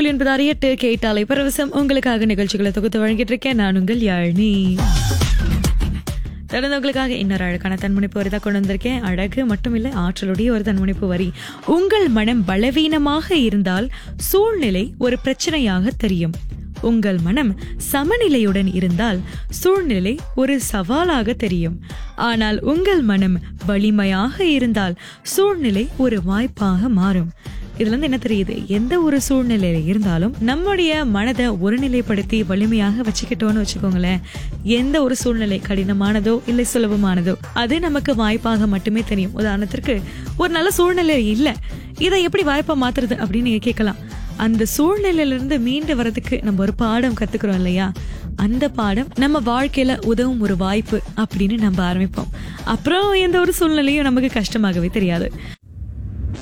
புள்ளி என்பது அறியட்டு கேட்டாலை பரவசம் உங்களுக்காக நிகழ்ச்சிகளை தொகுத்து வழங்கிட்டு இருக்கேன் நான் உங்கள் யாழினி தொடர்ந்து உங்களுக்காக இன்னொரு அழகான தன்முனைப்பு வரி தான் கொண்டு வந்திருக்கேன் அழகு மட்டுமில்லை ஆற்றலுடைய ஒரு தன்முனைப்பு வரி உங்கள் மனம் பலவீனமாக இருந்தால் சூழ்நிலை ஒரு பிரச்சனையாக தெரியும் உங்கள் மனம் சமநிலையுடன் இருந்தால் சூழ்நிலை ஒரு சவாலாக தெரியும் ஆனால் உங்கள் மனம் வலிமையாக இருந்தால் சூழ்நிலை ஒரு வாய்ப்பாக மாறும் இதுல இருந்து என்ன தெரியுது எந்த ஒரு சூழ்நிலையில இருந்தாலும் நம்முடைய மனதை ஒருநிலைப்படுத்தி வலிமையாக வச்சுக்கிட்டோம்னு வச்சுக்கோங்களேன் எந்த ஒரு சூழ்நிலை கடினமானதோ இல்லை சுலபமானதோ அது நமக்கு வாய்ப்பாக மட்டுமே தெரியும் உதாரணத்திற்கு ஒரு நல்ல சூழ்நிலை இல்லை இதை எப்படி வாய்ப்பா மாத்துறது அப்படின்னு நீங்க கேட்கலாம் அந்த சூழ்நிலையிலிருந்து மீண்டு வரதுக்கு நம்ம ஒரு பாடம் கத்துக்கிறோம் இல்லையா அந்த பாடம் நம்ம வாழ்க்கையில உதவும் ஒரு வாய்ப்பு அப்படின்னு நம்ம ஆரம்பிப்போம் அப்புறம் எந்த ஒரு சூழ்நிலையும் நமக்கு கஷ்டமாகவே தெரியாது